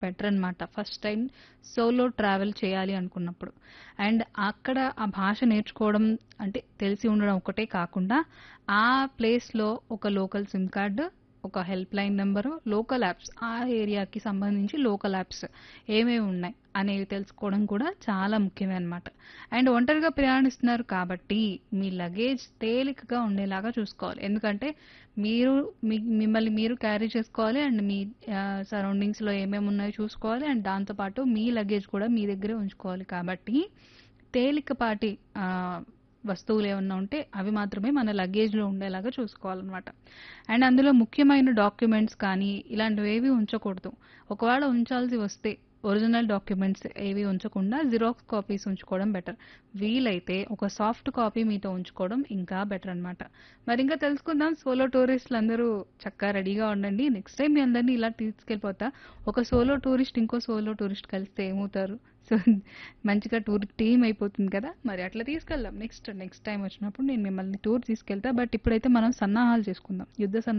better అనమాట first time solo travel చేయాలి అనుకున్నప్పుడు అండ్ అక్కడ ఆ భాష నేర్చుకోవడం అంటే తెలిసి ఉండడం ఒకటే కాకుండా ఆ ప్లేస్లో ఒక లోకల్ సిమ్ కార్డు ఒక help line number local apps ఆ ఏరియాకి సంబంధించి లోకల్ యాప్స్ ఏమేమి ఉన్నాయి అనేవి తెలుసుకోవడం కూడా చాలా ముఖ్యమే అనమాట అండ్ ఒంటరిగా ప్రయాణిస్తున్నారు కాబట్టి మీ లగేజ్ తేలికగా ఉండేలాగా చూసుకోవాలి ఎందుకంటే మీరు మీ మిమ్మల్ని మీరు క్యారీ చేసుకోవాలి అండ్ మీ సరౌండింగ్స్లో ఏమేమి ఉన్నాయో చూసుకోవాలి అండ్ దాంతోపాటు మీ లగేజ్ కూడా మీ దగ్గరే ఉంచుకోవాలి కాబట్టి తేలికపాటి ఆ, వస్తువులు ఏమన్నా ఉంటే అవి మాత్రమే మన లగేజ్లో ఉండేలాగా చూసుకోవాలన్నమాట అండ్ అందులో ముఖ్యమైన డాక్యుమెంట్స్ కానీ ఇలాంటివి ఏవి ఉంచకూడదు ఒకవేళ ఉంచాల్సి వస్తే ఒరిజినల్ డాక్యుమెంట్స్ ఏవి ఉంచకుండా జిరాక్స్ కాపీస్ ఉంచుకోవడం బెటర్ వీలైతే ఒక సాఫ్ట్ కాపీ మీతో ఉంచుకోవడం ఇంకా బెటర్ అన్నమాట మరి ఇంకా తెలుసుకుందాం సోలో టూరిస్టులు అందరూ చక్కగా రెడీగా ఉండండి నెక్స్ట్ టైం మీ అందరినీ ఇలా తీసుకెళ్ళిపోతా ఒక సోలో టూరిస్ట్ ఇంకో సోలో టూరిస్ట్ కలిస్తే ఏమవుతారు సో మంచిగా టూర్ టీమ్ అయిపోతుంది కదా మరి అట్లా తీసుకెళ్దాం నెక్స్ట్ నెక్స్ట్ టైం వచ్చినప్పుడు నేను మిమ్మల్ని టూర్ తీసుకెళ్తా బట్ ఇప్పుడైతే మనం సన్నాహాలు చేసుకుందాం యుద్ధ సన్నాహాలు